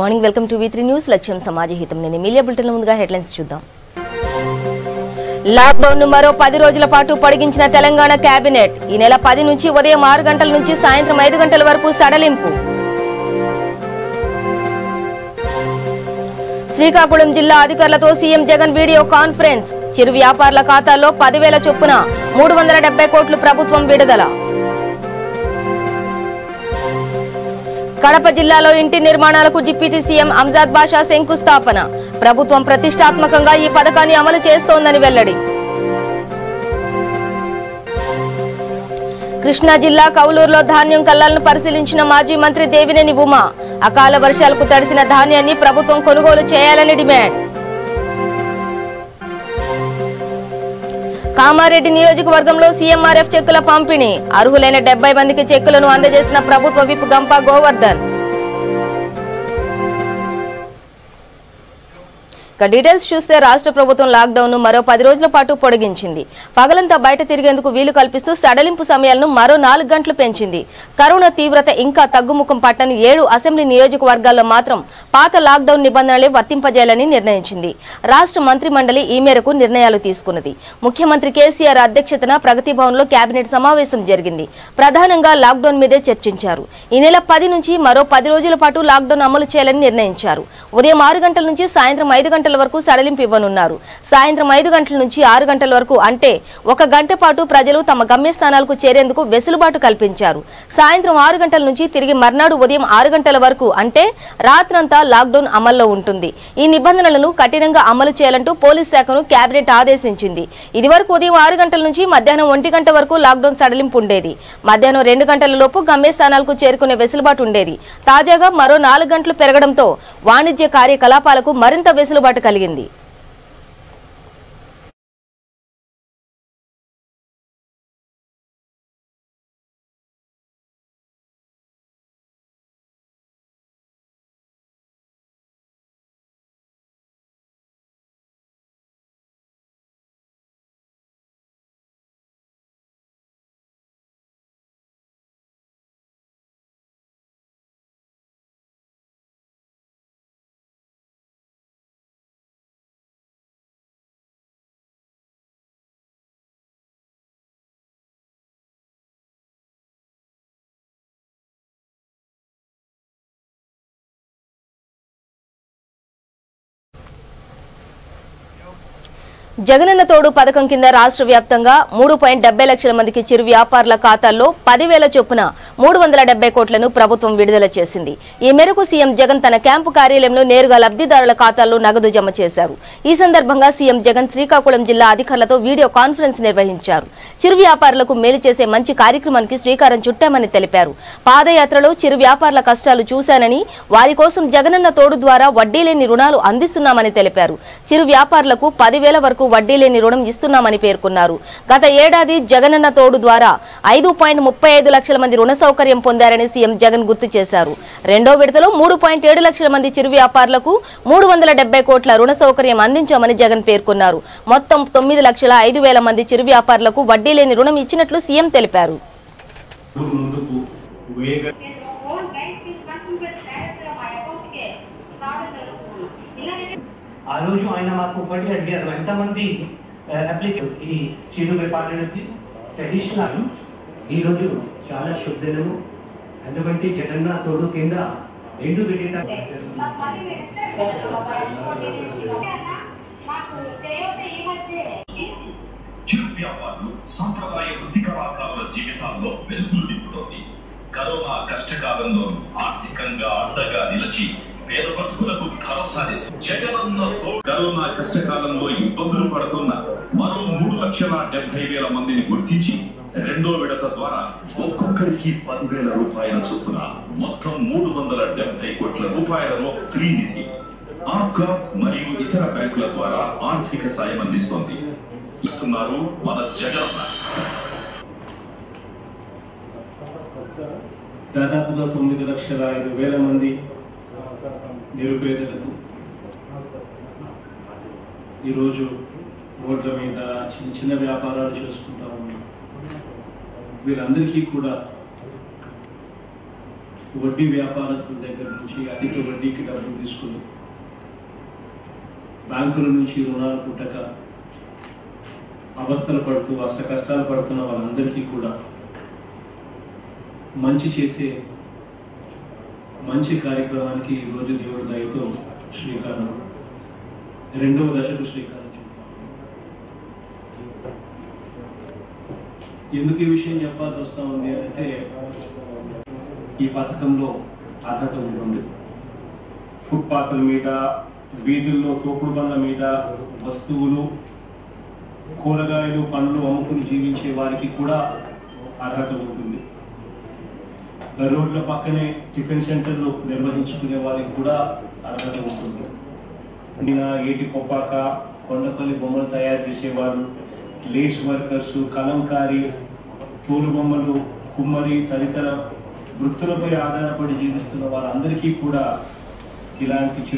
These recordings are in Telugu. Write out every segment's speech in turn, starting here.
Morning welcome to V three news లక్ష్యం సమాజ హితం నేను మీడియా బులెటిన్ ముందుగా హెడ్లైన్స్ చూద్దాం లాక్డౌన్ ను మరో పది రోజుల పాటు పొడిగించిన తెలంగాణ కేబినెట్ ఈ నెల పది నుంచి ఉదయం ఆరు గంటల నుంచి సాయంత్రం ఐదు గంటల వరకు సడలింపు శ్రీకాకుళం జిల్లా అధికారులతో సీఎం జగన్ వీడియో కాన్ఫరెన్స్ చిరు వ్యాపారుల ఖాతాల్లో పదివేల చొప్పున మూడు వందల డెబ్బై కోట్లు ప్రభుత్వం విడుదల కడప జిల్లాలో ఇంటి నిర్మాణాలకు డిప్యూటీ సీఎం అంజాద్ బాషా శంకుస్థాపన ప్రభుత్వం ప్రతిష్టాత్మకంగా ఈ పథకాన్ని అమలు చేస్తోందని వెల్లడి కృష్ణా జిల్లా కౌలూరులో ధాన్యం కల్లాలను పరిశీలించిన మాజీ మంత్రి దేవినేని ఉమా అకాల వర్షాలకు తడిసిన ధాన్యాన్ని ప్రభుత్వం కొనుగోలు చేయాలని డిమాండ్ కామారెడ్డి నియోజకవర్గంలో సీఎంఆర్ఎఫ్ చెక్కుల పంపిణీ అర్హులైన డెబ్బై మందికి చెక్కులను అందజేసిన ప్రభుత్వ విప్ గంపా గోవర్ధన్ ఇక డీటెయిల్స్ చూస్తే రాష్ట్ర ప్రభుత్వం లాక్డౌన్ ను మరో పది రోజుల పాటు పొడిగించింది పగలంతా బయట తిరిగేందుకు వీలు కల్పిస్తూ సడలింపు సమయాలను మరో నాలుగు గంటలు పెంచింది కరోనా తీవ్రత ఇంకా తగ్గుముఖం పట్టని ఏడు అసెంబ్లీ నియోజకవర్గాల్లో మాత్రం పాత లాక్డౌన్ నిబంధనలే వర్తింపజేయాలని నిర్ణయించింది రాష్ట్ర మంత్రి మండలి ఈ మేరకు నిర్ణయాలు తీసుకున్నది ముఖ్యమంత్రి కేసీఆర్ అధ్యక్షతన ప్రగతి భవన్ లో కేబినెట్ సమావేశం జరిగింది ప్రధానంగా లాక్డౌన్ మీదే చర్చించారు ఈ నెల పది నుంచి మరో పది రోజుల పాటు లాక్డౌన్ అమలు చేయాలని నిర్ణయించారు ఉదయం ఆరు గంటల నుంచి సాయంత్రం ఐదు గంటల వరకు సడలింపు ఇవ్వనున్నారు సాయంత్రం ఐదు గంటల నుంచి ఆరు గంటల వరకు అంటే ఒక గంట పాటు ప్రజలు తమ గమ్యస్థానాలకు చేరేందుకు వెసులుబాటు కల్పించారు సాయంత్రం ఆరు గంటల నుంచి తిరిగి మర్నాడు ఉదయం ఆరు గంటల వరకు అంటే రాత్రంతా లాక్డౌన్ అమల్లో ఉంటుంది ఈ నిబంధనలను కఠినంగా అమలు చేయాలంటూ పోలీస్ శాఖను కేబినెట్ ఆదేశించింది ఇదివరకు ఉదయం ఆరు గంటల నుంచి మధ్యాహ్నం ఒంటి గంట వరకు లాక్డౌన్ సడలింపు ఉండేది మధ్యాహ్నం రెండు గంటల లోపు గమ్యస్థానాలకు చేరుకునే వెసులుబాటు ఉండేది తాజాగా మరో నాలుగు గంటలు పెరగడంతో వాణిజ్య కార్యకలాపాలకు మరింత వెసులుబాటు కలిగింది జగనన్న తోడు పథకం కింద రాష్ట్ర వ్యాప్తంగా మూడు పాయింట్ డెబ్బై లక్షల మందికి చిరు వ్యాపారుల ఖాతాల్లో పదివేల చొప్పున మూడు వందల డెబ్బై కోట్లను ప్రభుత్వం విడుదల చేసింది ఈ మేరకు సీఎం జగన్ తన క్యాంపు కార్యాలయంలో నేరుగా లబ్ధిదారుల ఖాతాల్లో నగదు జమ చేశారు ఈ సందర్భంగా సీఎం జగన్ శ్రీకాకుళం జిల్లా అధికారులతో వీడియో కాన్ఫరెన్స్ నిర్వహించారు చిరు వ్యాపారులకు మేలు చేసే మంచి కార్యక్రమానికి శ్రీకారం చుట్టామని తెలిపారు పాదయాత్రలో చిరు వ్యాపారుల కష్టాలు చూశానని వారి కోసం జగనన్న తోడు ద్వారా వడ్డీ లేని రుణాలు అందిస్తున్నామని తెలిపారు చిరు వ్యాపారులకు పదివేల వరకు వడ్డీ లేని రుణం ఇస్తున్నామని పేర్కొన్నారు గత ఏడాది జగనన్న తోడు ద్వారా ఐదు పాయింట్ ముప్పై ఐదు లక్షల మంది రుణ సౌకర్యం పొందారని సీఎం జగన్ గుర్తు చేశారు రెండో విడతలో మూడు పాయింట్ ఏడు లక్షల మంది చిరు వ్యాపారులకు మూడు వందల డెబ్బై కోట్ల రుణ సౌకర్యం అందించామని జగన్ పేర్కొన్నారు మొత్తం తొమ్మిది లక్షల ఐదు వేల మంది చిరు వ్యాపారులకు వడ్డీ లేని రుణం ఇచ్చినట్లు సీఎం తెలిపారు ముందుకు వేగ నేను ఫోన్ బ్యాంక్ తీసుకుంటే డైరెక్ట్ మా అకౌంట్కే రావడం జరుగుతుంది ఇలాగే ఆ రోజు ఆయన మాకు ఒకటి అడిగారు ఎంతమంది అప్లికేషన్ ఈ చిరు వ్యాపారులకి ట్రెడిషనల్ ఈ రోజు చాలా శుద్ధము ఎందుకంటే జగన్నాథ్ తోడు కింద రెండు విడత మాకు మళ్ళీ మీరు ఇస్తారు కదా మా అకౌంట్ నుంచి ఓకే అన్నా మాకు చేయొద్దు ఈ మధ్య చిరు వ్యాపారులు సాంప్రదాయ వృత్తి కళాకారుల జీవితాల్లో వెలుగులు నింపుతోంది కరోనా కష్టకాలంలో ఆర్థికంగా అండగా నిలిచి పేద బతుకులకు భరోసానిస్తుంది జగనన్నతో కరోనా కష్టకాలంలో ఇబ్బందులు పడుతున్న మరో మూడు లక్షల డెబ్బై వేల మందిని గుర్తించి రెండో విడత ద్వారా ఒక్కొక్కరికి పదివేల రూపాయల చొప్పున మొత్తం మూడు వందల డెబ్బై కోట్ల రూపాయలలో త్రీనిధి ఆప్కా మరియు ఇతర బ్యాంకుల ద్వారా ఆర్థిక సాయం అందిస్తోంది ఇస్తున్నారు మన జగనన్న దాదాపుగా తొమ్మిది లక్షల ఐదు వేల మంది నిరుపేదలకు ఈరోజు రోడ్ల మీద చిన్న చిన్న వ్యాపారాలు చేసుకుంటా ఉన్నాం వీళ్ళందరికీ కూడా వడ్డీ వ్యాపారస్తుల దగ్గర నుంచి అధిక వడ్డీకి డబ్బులు తీసుకుని బ్యాంకుల నుంచి రుణాలు పుట్టక అవస్థలు పడుతూ అష్ట కష్టాలు పడుతున్న వాళ్ళందరికీ కూడా మంచి చేసే మంచి కార్యక్రమానికి ఈరోజు దేవుడి దయతో శ్రీకారం రెండవ దశకు శ్రీకారం చుట్టాం ఎందుకు ఈ విషయం చెప్పాల్సి వస్తా ఉంది అంటే ఈ పథకంలో అర్హత ఉంటుంది ఫుట్పాత్ల మీద వీధుల్లో తోపుడు బండ్ల మీద వస్తువులు కూరగాయలు పండ్లు అమ్ముకుని జీవించే వారికి కూడా అర్హత ఉంటుంది రోడ్ల పక్కనే టిఫిన్ సెంటర్లు నిర్వహించుకునే వారికి కూడా అర్హత ఉంటుంది నిన్న ఏటి కొప్పాక కొండపల్లి బొమ్మలు తయారు చేసేవారు లేస్ వర్కర్స్ కలంకారి తోలు బొమ్మలు కుమ్మరి తదితర వృత్తులపై ఆధారపడి జీవిస్తున్న వారందరికీ కూడా ఇలాంటి చిరు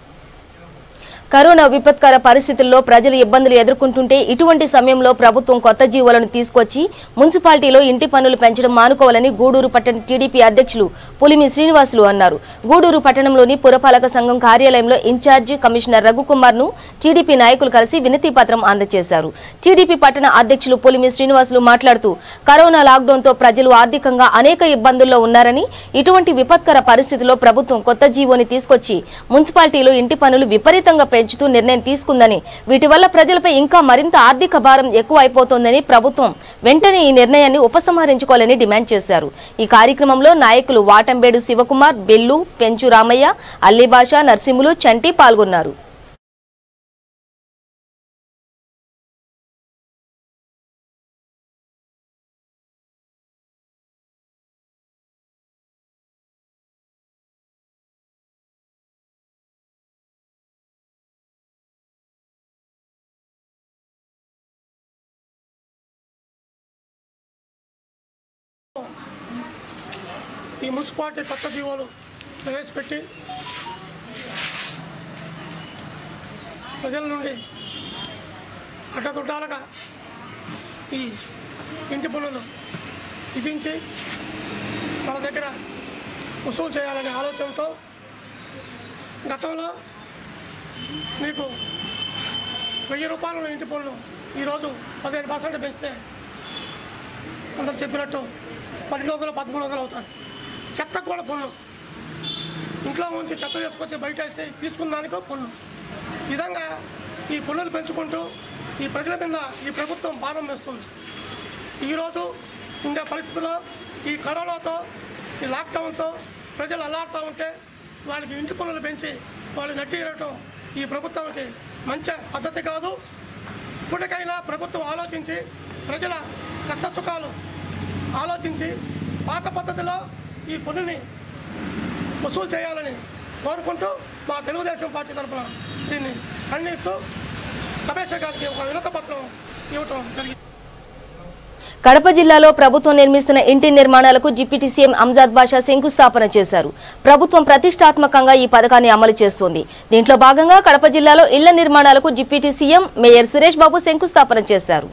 కరోనా విపత్కర పరిస్థితుల్లో ప్రజలు ఇబ్బందులు ఎదుర్కొంటుంటే ఇటువంటి సమయంలో ప్రభుత్వం కొత్త జీవోలను తీసుకొచ్చి మున్సిపాలిటీలో ఇంటి పన్నులు పెంచడం మానుకోవాలని గూడూరు పట్టణ టీడీపీ అధ్యక్షులు పులిమి శ్రీనివాసులు అన్నారు గూడూరు పట్టణంలోని పురపాలక సంఘం కార్యాలయంలో ఇన్ఛార్జి కమిషనర్ రఘుకుమార్ ను టీడీపీ నాయకులు కలిసి వినతి పత్రం అందజేశారు టీడీపీ పట్టణ అధ్యక్షులు పులిమి శ్రీనివాసులు మాట్లాడుతూ కరోనా లాక్డౌన్ తో ప్రజలు ఆర్థికంగా అనేక ఇబ్బందుల్లో ఉన్నారని ఇటువంటి విపత్కర పరిస్థితిలో ప్రభుత్వం కొత్త జీవోని తీసుకొచ్చి మున్సిపాలిటీలో ఇంటి పనులు విపరీతంగా పెంచుతూ నిర్ణయం తీసుకుందని వీటి వల్ల ప్రజలపై ఇంకా మరింత ఆర్థిక భారం ఎక్కువ అయిపోతోందని ప్రభుత్వం వెంటనే ఈ నిర్ణయాన్ని ఉపసంహరించుకోవాలని డిమాండ్ చేశారు ఈ కార్యక్రమంలో నాయకులు వాటంబేడు శివకుమార్ బెల్లు పెంచు రామయ్య అల్లిభాష నర్సింహులు చంటి పాల్గొన్నారు ఈ మున్సిపాలిటీ కొత్త జీవోలు ప్రవేశపెట్టి ప్రజల నుండి అడ్డదుడ్డాలుగా ఈ ఇంటి పనులు విధించి మన దగ్గర వసూలు చేయాలనే ఆలోచనతో గతంలో మీకు వెయ్యి రూపాయల ఇంటి పనులు ఈరోజు పదిహేను పర్సెంట్ పెంచితే అందరు చెప్పినట్టు పన్నెండు వందలు పదమూడు వందలు అవుతుంది చెత్త కూడా పన్ను ఇంట్లో ఉంచి చెత్త తీసుకొచ్చి బయట వేసి తీసుకున్న దానికో పన్ను ఈ విధంగా ఈ పన్నులు పెంచుకుంటూ ఈ ప్రజల మీద ఈ ప్రభుత్వం భారం వేస్తుంది ఈరోజు ఉండే పరిస్థితుల్లో ఈ కరోనాతో ఈ లాక్డౌన్తో ప్రజలు అల్లాడుతూ ఉంటే వాళ్ళకి ఇంటి పన్నులు పెంచి వాళ్ళు నట్టిరటం ఈ ప్రభుత్వానికి మంచి పద్ధతి కాదు ఇప్పటికైనా ప్రభుత్వం ఆలోచించి ప్రజల కష్ట సుఖాలు ఆలోచించి పాత పద్ధతిలో ఈ పన్నుని వసూలు చేయాలని కోరుకుంటూ మా తెలుగుదేశం పార్టీ తరఫున దీన్ని ఖండిస్తూ కమిషనర్ గారికి ఒక వినత పత్రం ఇవ్వటం జరిగింది కడప జిల్లాలో ప్రభుత్వం నిర్మిస్తున్న ఇంటి నిర్మాణాలకు డిప్యూటీ సీఎం అంజాద్ బాషా శంకుస్థాపన చేశారు ప్రభుత్వం ప్రతిష్టాత్మకంగా ఈ పథకాన్ని అమలు చేస్తోంది దీంట్లో భాగంగా కడప జిల్లాలో ఇళ్ల నిర్మాణాలకు deputy CM mayor Suresh Babu శంకుస్థాపన చేశారు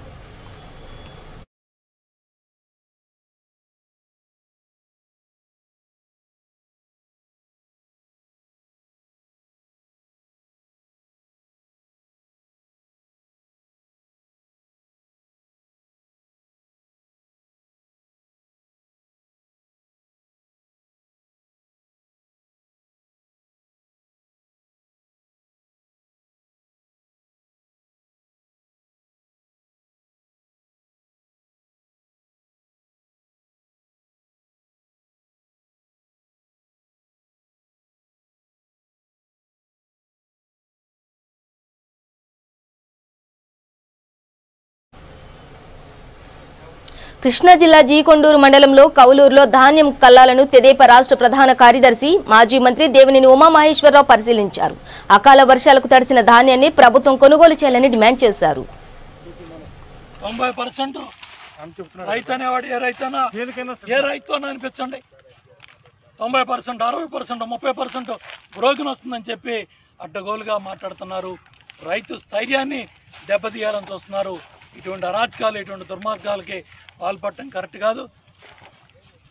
కృష్ణా జిల్లా జీకొండూరు మండలంలో కౌలూరులో ధాన్యం కల్లాలను తెదేపా రాష్ట్ర ప్రధాన కార్యదర్శి మాజీ మంత్రి దేవినేని ఉమామహేశ్వరరావు పరిశీలించారు అకాల వర్షాలకు తడిసిన ధాన్యాన్ని ప్రభుత్వం కొనుగోలు చేయాలని డిమాండ్ చేశారు తొంభై పర్సెంట్ రైతు అనేవాడు ఏ రైతైనా ఏ రైతు అని అనిపించండి తొంభై పర్సెంట్ అరవై పర్సెంట్ ముప్పై పర్సెంట్ బ్రోకిన్ వస్తుందని చెప్పి అడ్డగోలుగా మాట్లాడుతున్నారు రైతు స్థైర్యాన్ని దెబ్బతీయాలని చూస్తున్నారు ఇటువంటి అరాచకాలు ఇటువంటి దుర్మార్గాలకి పాల్పడటం కరెక్ట్ కాదు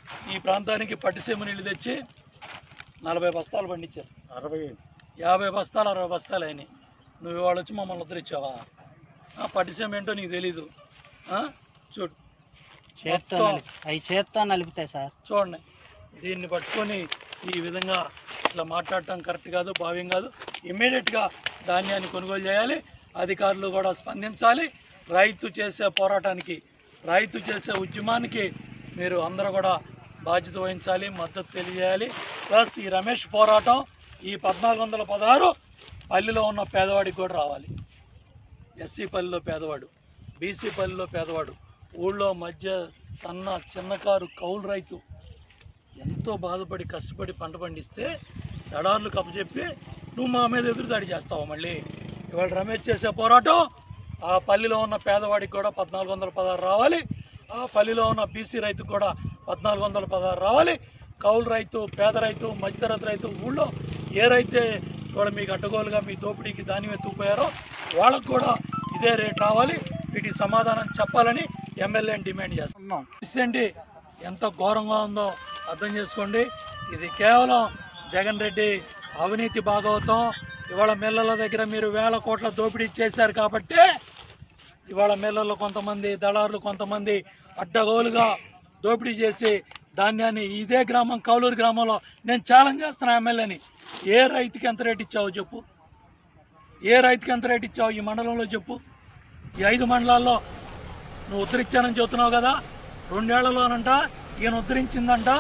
ఈ ప్రాంతానికి పట్టిసీమ నీళ్ళు తెచ్చి నలభై బస్తాలు పండించారు అరవై యాభై బస్తాలు అరవై బస్తాలు అయినాయి నువ్వు ఇవాళ వచ్చి మమ్మల్ని ఉద్ధరించావా ఆ, పట్టిసీమ ఏంటో నీకు తెలీదు ఆ? చూడు చేత్తో మొత్తం నలి- అవి చేత్తో నలుపుతాయి సార్ చూడండి దీన్ని పట్టుకొని ఈ విధంగా ఇట్లా మాట్లాడటం కరెక్ట్ కాదు భావ్యం కాదు ఇమ్మీడియట్గా ధాన్యాన్ని కొనుగోలు చేయాలి అధికారులు కూడా స్పందించాలి రైతు చేసే పోరాటానికి రైతు చేసే ఉద్యమానికి మీరు అందరూ కూడా బాధ్యత వహించాలి మద్దతు తెలియజేయాలి ప్లస్ ఈ రమేష్ పోరాటం ఈ పద్నాలుగు వందల పదహారు పల్లెలో ఉన్న పేదవాడికి కూడా రావాలి ఎస్సీ పల్లెలో పేదవాడు బీసీ పల్లెలో పేదవాడు ఊళ్ళో మధ్య సన్న చిన్నకారు కౌలు రైతు ఎంతో బాధపడి కష్టపడి పంట పండిస్తే దడార్లు కప్పచెప్పి నువ్వు మా మీద ఎదురుదాడి చేస్తావు మళ్ళీ ఇవాళ రమేష్ చేసే పోరాటం ఆ పల్లెలో ఉన్న పేదవాడికి కూడా పద్నాలుగు వందల పదహారు రావాలి ఆ పల్లెలో ఉన్న బీసీ రైతుకు కూడా పద్నాలుగు వందల పదహారు రావాలి కౌలు రైతు పేద రైతు మధ్యతరగతి రైతు ఊళ్ళో ఏ రైతే కూడా మీకు అడ్డగోలుగా మీ దోపిడీకి ధాన్యం ఎత్తుకుపోయారో వాళ్ళకు కూడా ఇదే రేట్ రావాలి వీటికి సమాధానం చెప్పాలని ఎమ్మెల్యేని డిమాండ్ చేస్తున్నాం ఏంటి ఎంత ఘోరంగా ఉందో అర్థం చేసుకోండి ఇది కేవలం జగన్ రెడ్డి అవినీతి భాగవతం ఇవాళ మిల్లల దగ్గర మీరు వేల కోట్ల దోపిడీ చేశారు కాబట్టి ఇవాళ మిల్లల్లో కొంతమంది దళారులు కొంతమంది అడ్డగోలుగా దోపిడీ చేసి ధాన్యాన్ని ఇదే గ్రామం కౌలూరు గ్రామంలో నేను ఛాలెంజ్ చేస్తున్నా ఎమ్మెల్యేని ఏ రైతుకి ఎంత రేట్ ఇచ్చావో చెప్పు ఏ రైతుకి ఎంత రేట్ ఇచ్చావు ఈ మండలంలో చెప్పు ఈ ఐదు మండలాల్లో నువ్వు ఉద్ధరించానని చెబుతున్నావు కదా రెండేళ్లలోనంట ఈయన ఉద్ధరించిందంట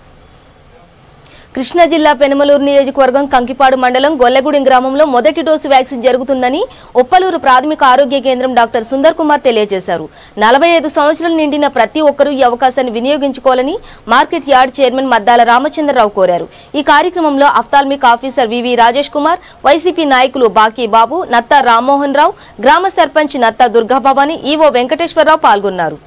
కృష్ణా జిల్లా పెనమలూరు నియోజకవర్గం కంకిపాడు మండలం గొల్లగూడెం గ్రామంలో మొదటి డోసు వ్యాక్సిన్ జరుగుతుందని ఉప్పలూరు ప్రాథమిక ఆరోగ్య కేంద్రం డాక్టర్ సుందర్ కుమార్ తెలియజేశారు నలభై ఐదు సంవత్సరాలు నిండిన ప్రతి ఒక్కరూ ఈ అవకాశాన్ని వినియోగించుకోవాలని market yard chairman Maddala Ramachandra Rao కోరారు ఈ కార్యక్రమంలో ophthalmic officer V V Rajesh Kumar YCP నాయకులు బాకీ బాబు నత్తా రామ్మోహన్ రావు గ్రామ సర్పంచ్ నత్తా దుర్గాభవాని ఈవో వెంకటేశ్వరరావు పాల్గొన్నారు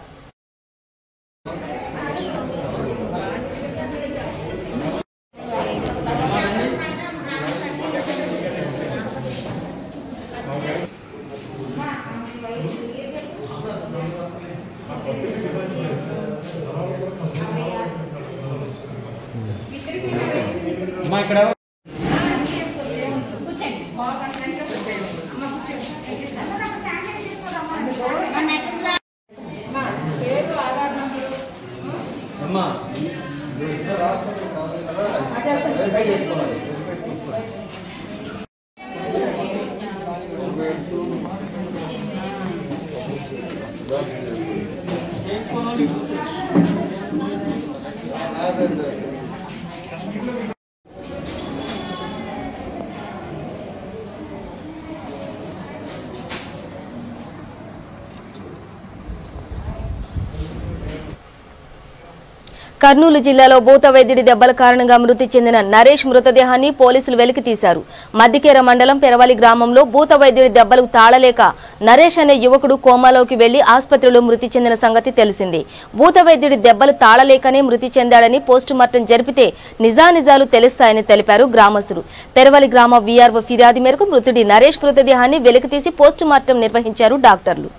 కర్నూలు జిల్లాలో భూత వైద్యుడి దెబ్బల కారణంగా మృతి చెందిన నరేష్ మృతదేహాన్ని పోలీసులు వెలికి తీశారు మద్దికేర మండలం పెరవలి గ్రామంలో భూత వైద్యుడి దెబ్బలకు తాళలేక నరేష్ అనే యువకుడు కోమాలోకి వెళ్లి ఆసుపత్రిలో మృతి చెందిన సంగతి తెలిసింది భూత వైద్యుడి దెబ్బలు తాళలేకనే మృతి చెందాడని పోస్టుమార్టం జరిపితే నిజానిజాలు తెలుస్తాయని తెలిపారు గ్రామస్తులు పెరవలి గ్రామ వీఆర్ఓ ఫిర్యాదు మేరకు మృతుడి నరేష్ మృతదేహాన్ని వెలికితీసి పోస్టుమార్టం నిర్వహించారు డాక్టర్లు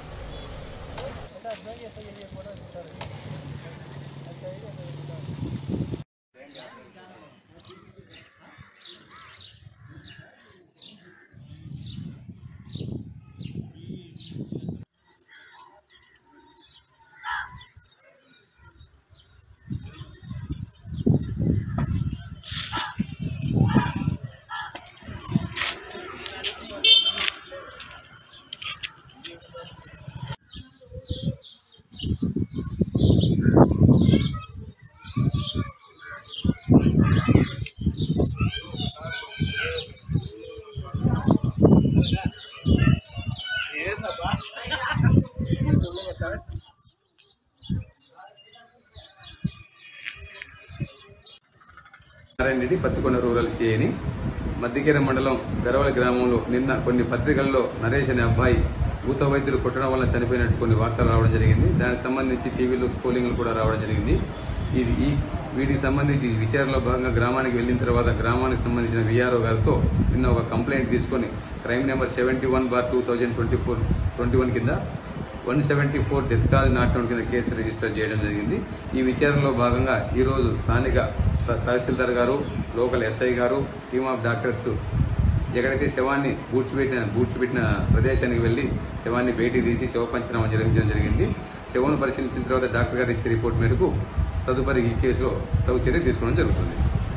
నారాయణ రెడ్డి పత్తికొండ రూరల్ సిఐని మధ్యకేర మండలం గరవల గ్రామంలో నిన్న కొన్ని పత్రికల్లో నరేష్ అనే అబ్బాయి భూత వైద్యులు కొట్టడం వల్ల చనిపోయినట్టు కొన్ని వార్తలు రావడం జరిగింది దానికి సంబంధించి టీవీలో స్కోలింగ్లు కూడా రావడం జరిగింది ఇది ఈ వీటికి సంబంధించి విచారణలో భాగంగా గ్రామానికి వెళ్ళిన తర్వాత గ్రామానికి సంబంధించిన విఆర్ఓ గారితో నిన్న ఒక కంప్లైంట్ తీసుకొని crime number seventy one bar two thousand twenty four twenty one కింద one seventy four death cause not out కింద కేసు రిజిస్టర్ చేయడం జరిగింది ఈ విచారణలో భాగంగా ఈరోజు స్థానిక స- tahsildar garu local SI garu team of doctors ఎక్కడైతే శవాన్ని పూడ్చిపెట్టిన పూడ్చిపెట్టిన ప్రదేశానికి వెళ్లి శవాన్ని బయటికి తీసి శవ పంచనామా జరిగించడం జరిగింది శవం పరిశీలించిన తర్వాత డాక్టర్ గారు ఇచ్చే రిపోర్ట్ మేరకు తదుపరి ఈ కేసులో తగు చర్య తీసుకోవడం జరుగుతుంది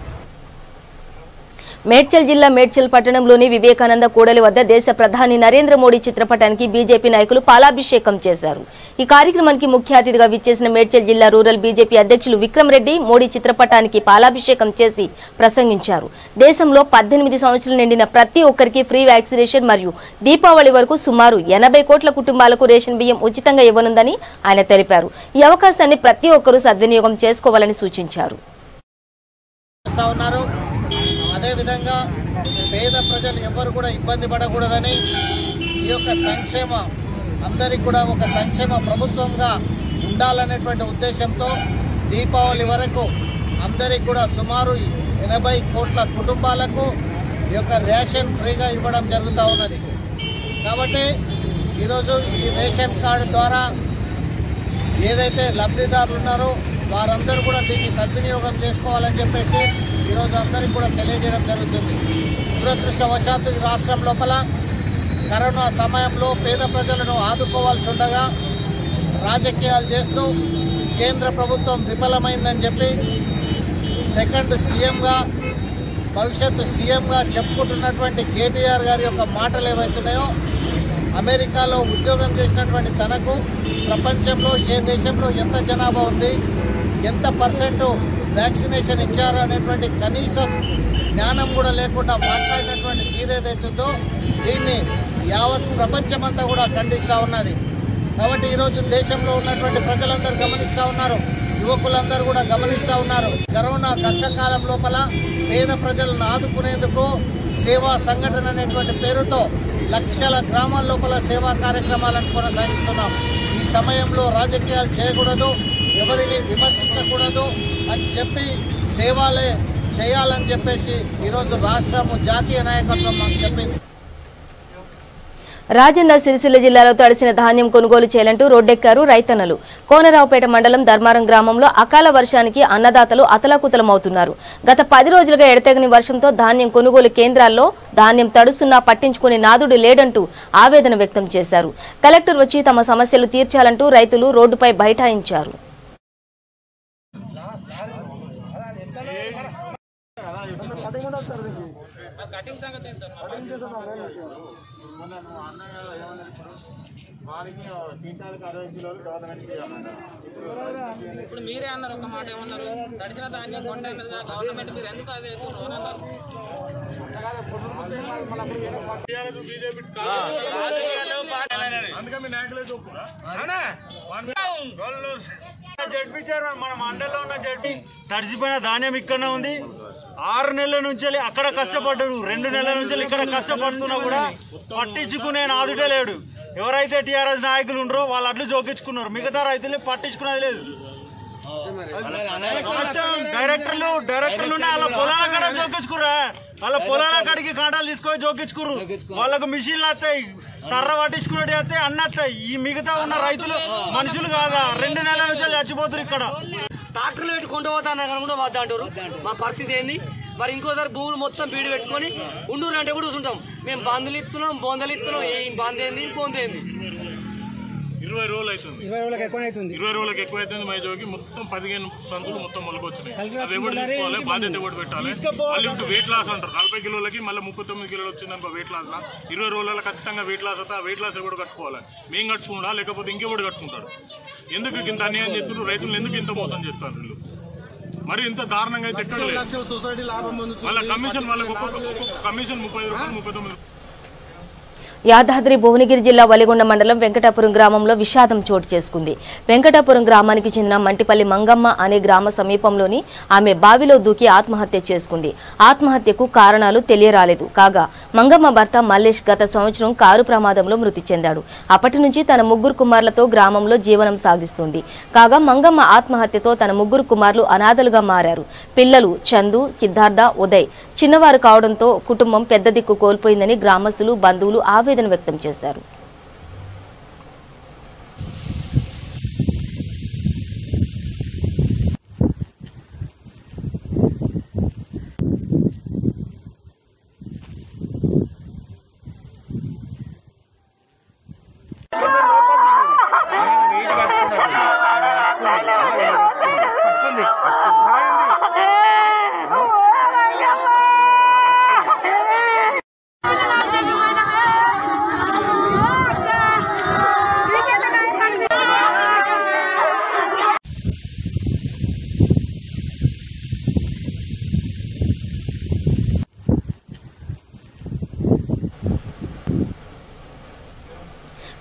మేడ్చల్ జిల్లా మేడ్చల్ పట్టణంలోని వివేకానంద కూడలి వద్ద దేశ ప్రధాని నరేంద్ర మోడీ చిత్రపటానికి బీజేపీ నాయకులు పాలాభిషేకం చేశారు ఈ కార్యక్రమానికి ముఖ్య అతిథిగా విచ్చేసిన మేడ్చల్ జిల్లా రూరల్ బీజేపీ అధ్యక్షులు విక్రమ్ రెడ్డి మోడీ చిత్రపటానికి పాలాభిషేకం చేసి ప్రసంగించారు దేశంలో పద్దెనిమిది సంవత్సరాలు నిండిన ప్రతి ఒక్కరికి ఫ్రీ వ్యాక్సినేషన్ మరియు దీపావళి వరకు సుమారు ఎనభై కోట్ల కుటుంబాలకు రేషన్ బియ్యం ఉచితంగా ఇవ్వనుందని ఆయన తెలిపారు ఈ అవకాశాన్ని ప్రతి ఒక్కరూ సద్వినియోగం చేసుకోవాలని సూచించారు చేస్తా ఉన్నారు అదేవిధంగా పేద ప్రజలు ఎవరు కూడా ఇబ్బంది పడకూడదని ఈ యొక్క సంక్షేమ అందరికి కూడా ఒక సంక్షేమ ప్రభుత్వంగా ఉండాలనేటువంటి ఉద్దేశంతో దీపావళి వరకు అందరికి కూడా సుమారు ఎనభై కోట్ల కుటుంబాలకు ఈ యొక్క రేషన్ ఫ్రీగా ఇవ్వడం జరుగుతూ ఉన్నది కాబట్టి ఈరోజు ఈ రేషన్ కార్డు ద్వారా ఏదైతే లబ్ధిదారులు ఉన్నారో వారందరూ కూడా దీన్ని సద్వినియోగం చేసుకోవాలని చెప్పేసి ఈరోజు అందరికీ కూడా తెలియజేయడం జరుగుతుంది దురదృష్టవశాత్తు ఈ రాష్ట్రం లోపల కరోనా సమయంలో పేద ప్రజలను ఆదుకోవాల్సి ఉండగా రాజకీయాలు చేస్తూ కేంద్ర ప్రభుత్వం విఫలమైందని చెప్పి సెకండ్ సీఎంగా భవిష్యత్తు సీఎంగా చెప్పుకుంటున్నటువంటి కేటీఆర్ గారి యొక్క మాటలు ఏవైతున్నాయో అమెరికాలో ఉద్యోగం చేసినటువంటి తనకు ప్రపంచంలో ఏ దేశంలో ఎంత జనాభా ఉంది ఎంత పర్సెంట్ వ్యాక్సినేషన్ ఇచ్చారు అనేటువంటి కనీసం జ్ఞానం కూడా లేకుండా మాట్లాడినటువంటి తీరేదైతుందో దీన్ని యావత్ ప్రపంచమంతా కూడా ఖండిస్తూ ఉన్నది కాబట్టి ఈరోజు దేశంలో ఉన్నటువంటి ప్రజలందరూ గమనిస్తూ ఉన్నారు యువకులందరూ కూడా గమనిస్తూ ఉన్నారు కరోనా కష్టకాలం లోపల పేద ప్రజలను ఆదుకునేందుకు సేవా సంఘటన అనేటువంటి పేరుతో లక్షల గ్రామాల లోపల సేవా కార్యక్రమాలను కొనసాగిస్తున్నాం ఈ సమయంలో రాజకీయాలు చేయకూడదు ఎవరిని విమర్శించకూడదు అని చెప్పి సేవలే చేయాలని చెప్పేసి ఈరోజు రాష్ట్రము జాతీయ నాయకత్వం మాకు చెప్పింది రాజన్న సిరిసిల్ల జిల్లాలో తడిసిన ధాన్యం కొనుగోలు చేయాలంటూ రోడ్డెక్కారు రైతన్నలు కోనరావుపేట మండలం ధర్మారం గ్రామంలో అకాల వర్షానికి అన్నదాతలు అతలాకుతలమవుతున్నారు గత పది రోజులుగా ఎడతెగని వర్షంతో ధాన్యం కొనుగోలు కేంద్రాల్లో ధాన్యం తడుస్తున్నా పట్టించుకునే నాదుడు లేడంటూ ఆవేదన వ్యక్తం చేశారు కలెక్టర్ వచ్చి తమ సమస్యలు తీర్చాలంటూ రైతులు రోడ్డుపై బైఠాయించారు ఇప్పుడు మీరే అన్నారు ఒక మాట ఏమన్నారు తడిసిన ధాన్యం కొంటే అన్నారు కదా, గవర్నమెంట్ మీరు ఎందుకు అది ఎత్తుకున్నారు అన్నారు జడ్పించారు మన మండలంలో ఉన్న జడ్పి తడిసిపోయిన ధాన్యం ఇక్కడనే ఉంది ఆరు నెలల నుంచి అక్కడ కష్టపడ్డారు రెండు నెలల నుంచి ఇక్కడ కష్టపడుతున్నా కూడా పట్టించుకునే నాదుడే లేడు ఎవరైతే టీఆర్ఎస్ నాయకులు ఉండరో వాళ్ళు అడ్లు జోకించుకున్నారు మిగతా రైతుల్ని పట్టించుకునేది లేదు డైరెక్టర్లు డైరెక్టర్లు వాళ్ళ పొలాల కాడ జోకించుకురా వాళ్ళ పొలాల కాడికి కాంటాలు తీసుకొని జోకించుకురు వాళ్ళకు మిషన్లు వస్తాయి కర్ర పట్టించుకున్నట్టు వస్తాయి అన్ని వస్తాయి ఈ మిగతా ఉన్న రైతులు మనుషులు కాదా రెండు నెలల నుంచి చచ్చిపోతారు ఇక్కడ ట్రాక్టర్లు పెట్టి కొండ పోతాను కూడా వద్ద అంటారు మా పరిస్థితి ఏంది మరి ఇంకోసారి భూములు మొత్తం బీడు పెట్టుకొని ఉండూరు అంటే కూడా చూసుంటాం మేము బందులు ఇస్తున్నాం బొందలు ఇస్తున్నాం ఏం బంద్ ఏంది బొందేంది ఇరవై రోజులు అవుతుంది ఇరవై రోజులకు ఎక్కువ అవుతుంది ఇరవై రోజులకు ఎక్కువ అవుతుంది మై జోకి మొత్తం పదిహేను సంతులు మొత్తం మొలకొచ్చినాయి కలిసి అవి ఎవరు వస్తున్నారే తీసుకోవాలి ఏంటి? బాధ్యత ఎవరు పెట్టాలి తీసుకుపోవాలి. మళ్ళీ ఇప్పుడు వెయిట్ లాస్ అంటారు నలభై కిలోలకి మళ్ళీ ముప్పై తొమ్మిది కిలోలు వచ్చిందనుకో వెయిట్ లాస్ లా ఇరవై రోజులలో ఖచ్చితంగా వెయిట్ లాస్ అవుతా వెయిట్ లాస్ ఎవరు కట్టుకోవాలి మేము కట్టుకుంటా లేకపోతే ఇంకెవడు కట్టుకుంటాడు ఎందుకు ఇంత అన్యాయం చేస్తున్నారు రైతులు ఎందుకు ఇంత మోసం చేస్తారు వీళ్ళు మరి ఇంత దారుణంగా అయితే ఎక్కడ లేదు సొసైటీ లాభం వాళ్ళ కమిషన్ వాళ్ళకి ఒక్కొక్క ఒక్కొక్క కమిషన్ ముప్పై రూపాయలు ముప్పై తొమ్మిది యాదాద్రి భువనగిరి జిల్లా వలిగొండ మండలం వెంకటాపురం గ్రామంలో విషాదం చోటు చేసుకుంది వెంకటాపురం గ్రామానికి చెందిన మంటిపల్లి మంగమ్మ అనే గ్రామ సమీపంలోని ఆమె బావిలో దూకి ఆత్మహత్య చేసుకుంది ఆత్మహత్యకు కారణాలు తెలియరాలేదు కాగా మంగమ్మ భర్త మల్లేష్ గత సంవత్సరం కారు ప్రమాదంలో మృతి చెందాడు అప్పటి నుంచి తన ముగ్గురు కుమారులతో గ్రామంలో జీవనం సాగిస్తుంది కాగా మంగమ్మ ఆత్మహత్యతో తన ముగ్గురు కుమారులు అనాథలుగా మారారు పిల్లలు చందు సిద్ధార్థ ఉదయ్ చిన్నవారు కావడంతో కుటుంబం పెద్ద దిక్కు కోల్పోయిందని గ్రామస్తులు బంధువులు ఆవేదన వ్యక్తం చేశారు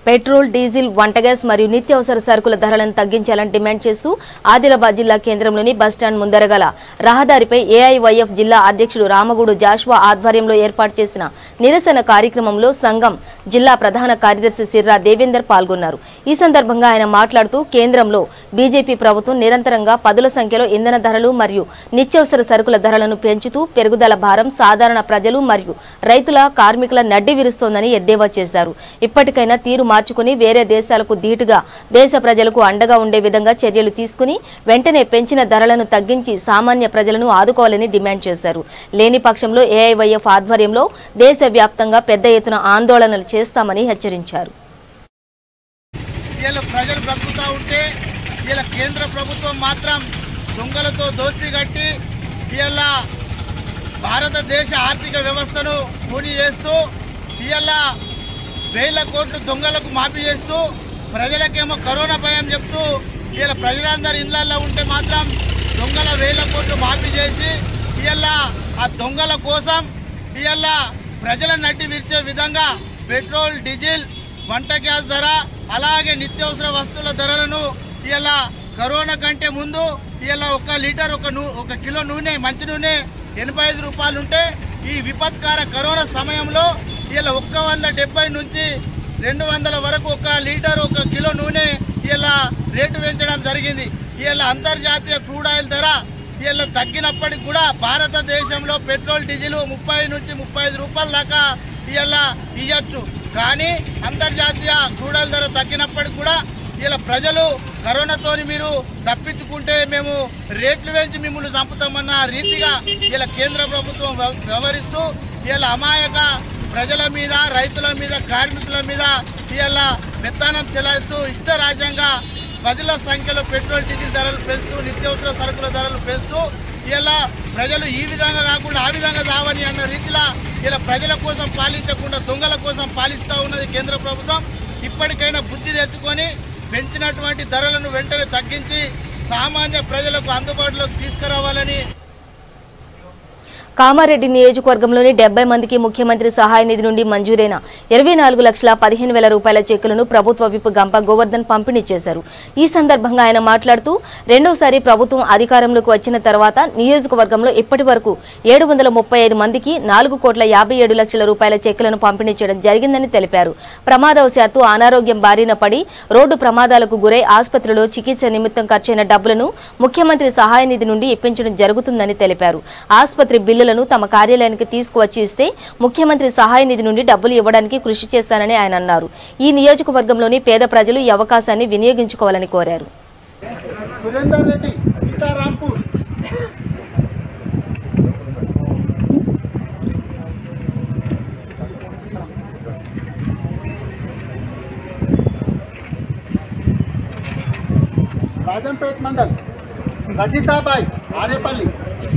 పెట్రోల్ డీజిల్ వంట గ్యాస్ మరియు నిత్యావసర సరుకుల ధరలను తగ్గించాలని డిమాండ్ చేస్తూ ఆదిలాబాద్ జిల్లా కేంద్రంలోని బస్టాండ్ ముందర గల రహదారిపై ఏఐవైఎఫ్ జిల్లా అధ్యక్షుడు రామగూడు జాషువా ఆధ్వర్యంలో ఏర్పాటు చేసిన నిరసన కార్యక్రమంలో సంఘం జిల్లా ప్రధాన కార్యదర్శి సిర్రా దేవేందర్ పాల్గొన్నారు ఈ సందర్భంగా ఆయన మాట్లాడుతూ కేంద్రంలో బీజేపీ ప్రభుత్వం నిరంతరంగా పదుల సంఖ్యలో ఇంధన ధరలు మరియు నిత్యావసర సరుకుల ధరలను పెంచుతూ పెరుగుదల భారం సాధారణ ప్రజలు మరియు రైతుల కార్మికుల నడ్డి విరుస్తోందని ఎద్దేవా చేశారు ఇప్పటికైనా తీరు మార్చుకుని వేరే దేశాలకు ధీటుగా దేశ ప్రజలకు అండగా ఉండే విధంగా చర్యలు తీసుకుని వెంటనే పెంచిన ధరలను తగ్గించి సామాన్య ప్రజలను ఆదుకోవాలని డిమాండ్ చేశారు లేని పక్షంలో ఏఐవైఎఫ్ ఆధ్వర్యంలో దేశవ్యాప్తంగా పెద్ద ఎత్తున ఆందోళనలు చేస్తామని హెచ్చరించారు వీళ్ళు ప్రజలు బ్రతుకుతూ ఉంటే వీళ్ళ కేంద్ర ప్రభుత్వం మాత్రం దొంగలతో దోస్తీ కట్టి వీళ్ళ భారతదేశ ఆర్థిక వ్యవస్థను కూని చేస్తూ వీళ్ళ వేల కోట్లు దొంగలకు మాఫీ చేస్తూ ప్రజలకేమో కరోనా భయం చెప్తూ వీళ్ళ ప్రజలందరూ ఇళ్లలో ఉంటే మాత్రం దొంగల వేల కోట్లు మాఫీ చేసి వీళ్ళ ఆ దొంగల కోసం వీళ్ళ ప్రజల నడ్డి విరిచే విధంగా పెట్రోల్ డీజిల్ వంట గ్యాస్ ధర అలాగే నిత్యావసర వస్తువుల ధరలను ఇలా కరోనా కంటే ముందు ఇలా ఒక లీటర్ ఒక నూ ఒక కిలో నూనె మంచి నూనె ఎనభై ఐదు రూపాయలు ఉంటే ఈ విపత్కార కరోనా సమయంలో ఇలా ఒక్క వంద డెబ్బై నుంచి రెండు వందల వరకు ఒక లీటర్ ఒక కిలో నూనె ఇలా రేటు పెంచడం జరిగింది ఇలా అంతర్జాతీయ క్రూడ్ ఆయిల్ ధర ఇలా తగ్గినప్పటికి కూడా భారతదేశంలో పెట్రోల్ డీజిల్ ముప్పై నుంచి ముప్పై ఐదు రూపాయల దాకా ఇలా ఇవ్వచ్చు కానీ అంతర్జాతీయ క్రూడ్ ఆయిల్ ధర తగ్గినప్పటికి కూడా ఇలా ప్రజలు కరోనాతోని మీరు తప్పించుకుంటే మేము రేట్లు పెంచి మిమ్మల్ని చంపుతామన్న రీతిగా ఇలా కేంద్ర ప్రభుత్వం వ్యవ- వ్యవహరిస్తూ ఇలా అమాయక ప్రజల మీద రైతుల మీద కార్మికుల మీద ఇలా విత్తనం చెలాయిస్తూ ఇష్టరాజ్యంగా పదుల సంఖ్యలో పెట్రోల్ డీజిల్ ధరలు పెంచుతూ నిత్యావసర సరుకుల ధరలు పెంచుతూ ఇలా ప్రజలు ఈ విధంగా కాకుండా ఆ విధంగా రావని అన్న రీతిలో ఇలా ప్రజల కోసం పాలించకుండా దొంగల కోసం పాలిస్తూ ఉన్నది కేంద్ర ప్రభుత్వం ఇప్పటికైనా బుద్ధి తెచ్చుకొని పెంచినటువంటి ధరలను వెంటనే తగ్గించి సామాన్య ప్రజలకు అందుబాటులోకి తీసుకురావాలని కామారెడ్డి నియోజకవర్గంలోని డెబ్బై మందికి ముఖ్యమంత్రి సహాయ నిధి నుండి మంజూరైన ఇరవై నాలుగు లక్షల పదిహేను వేల రూపాయల చెక్కులను ప్రభుత్వ విప్ గంప గోవర్ధన్ పంపిణీ చేశారు ఈ సందర్భంగా ఆయన మాట్లాడుతూ రెండోసారి ప్రభుత్వం అధికారంలోకి వచ్చిన తర్వాత నియోజకవర్గంలో ఇప్పటి వరకు ఏడు వందల ముప్పై ఐదు మందికి నాలుగు కోట్ల యాభై ఏడు లక్షల రూపాయల చెక్కులను పంపిణీ చేయడం జరిగిందని తెలిపారు ప్రమాదవశాత్తు అనారోగ్యం బారిన పడి రోడ్డు ప్రమాదాలకు గురై ఆసుపత్రిలో చికిత్స నిమిత్తం ఖర్చైన డబ్బులను ముఖ్యమంత్రి సహాయ నిధి నుండి ఇప్పించడం జరుగుతుందని తెలిపారు ఆసుపత్రి బిల్లులను తమ కార్యాలయానికి తీసుకువచ్చి ఇస్తే ముఖ్యమంత్రి సహాయ నిధి నుండి డబ్బులు ఇవ్వడానికి కృషి చేస్తానని ఆయన అన్నారు ఈ నియోజకవర్గంలోని పేద ప్రజలు ఈ అవకాశాన్ని వినియోగించుకోవాలని కోరారు సురేందర్ రెడ్డి సీతారాంపూర్ రాజంపేట్ మండల్ రజితాబాయ్ ఆరేపల్లి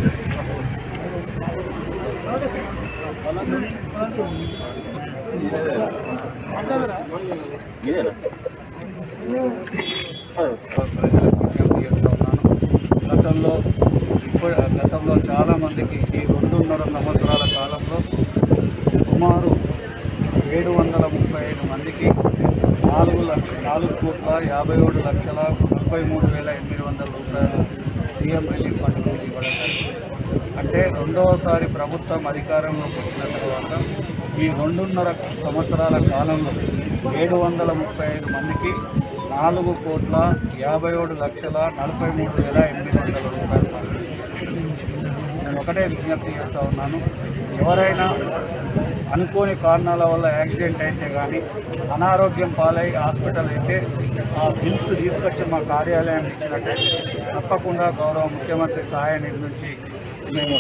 గతంలో ఇప్పుడు గతంలో చాలా మందికి ఈ రెండున్నర సంవత్సరాల కాలంలో సుమారు ఏడు వందల ముప్పై ఐదు మందికి నాలుగు లక్ష నాలుగు కోట్ల యాభై ఏడు లక్షల ముప్పై మూడు వేల ఎనిమిది వందల రూపాయలు సీఎం రిలీఫ్ ఫండ్ నుంచి ఇవ్వడం జరిగింది అంటే రెండవసారి ప్రభుత్వం అధికారంలోకి వచ్చిన తర్వాత ఈ రెండున్నర సంవత్సరాల కాలంలో ఏడు వందల ముప్పై ఐదు మందికి నాలుగు కోట్ల యాభై ఏడు లక్షల నలభై మూడు వేల ఎనిమిది వందల రూపాయలు పంపిణీ నేను ఒకటే విజ్ఞప్తి చేస్తూ ఉన్నాను ఎవరైనా అనుకోని కారణాల వల్ల యాక్సిడెంట్ అయితే కానీ అనారోగ్యం పాలై హాస్పిటల్ అయితే ఆ బిల్స్ తీసుకొచ్చి మా కార్యాలయానికి ఇచ్చినట్టయితే తప్పకుండా గౌరవ ముఖ్యమంత్రి సహాయ నిధి నుంచి మేము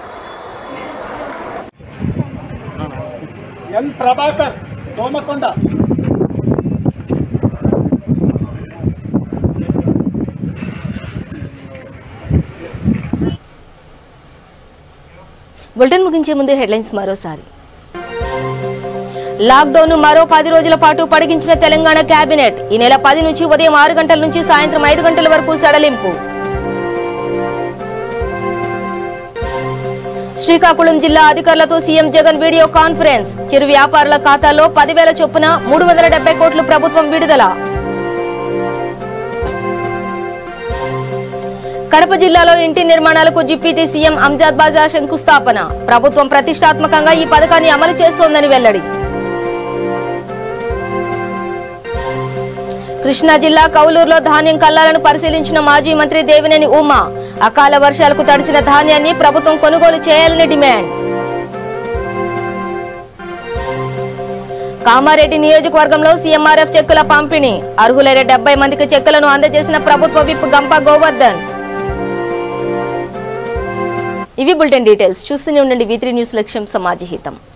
ఎన్ ప్రభాకర్ సోమకొండ బులెటిన్ ముగించే ముందు హెడ్లైన్స్ మరోసారి లాక్డౌన్ మరో పది రోజుల పాటు పొడిగించిన తెలంగాణ కేబినెట్ ఈ నెల పది నుంచి ఉదయం ఆరు గంటల నుంచి సాయంత్రం ఐదు గంటల వరకు సడలింపు శ్రీకాకుళం జిల్లా అధికారులతో సీఎం జగన్ వీడియో కాన్ఫరెన్స్ చిరు వ్యాపారుల ఖాతాల్లో పదివేల చొప్పున మూడు వందల డెబ్బై కోట్లు ప్రభుత్వం విడుదల కడప జిల్లాలో ఇంటి నిర్మాణాలకు డిప్యూటీ సీఎం అంజాద్ బాజా శంకుస్థాపన ప్రభుత్వం ప్రతిష్టాత్మకంగా ఈ పథకాన్ని అమలు చేస్తోందని వెల్లడి కృష్ణా జిల్లా కౌలూరులో ధాన్యం కల్లాలను పరిశీలించిన మాజీ మంత్రి దేవినేని ఉమా అకాల వర్షాలకు తడిసిన ధాన్యాన్ని ప్రభుత్వం కొనుగోలు చేయాలని డిమాండ్ కామారెడ్డి నియోజకవర్గంలో సీఎంఆర్ఎఫ్ చెక్కుల పంపిణీ అర్హులైన డెబ్బై మందికి చెక్కులను అందజేసిన ప్రభుత్వ విప్ గంప గోవర్ధన్ ఇవి బులెటిన్ డీటెయిల్స్ చూస్తూనే ఉండండి వి త్రీ న్యూస్ లక్ష్యం సమాజ హితం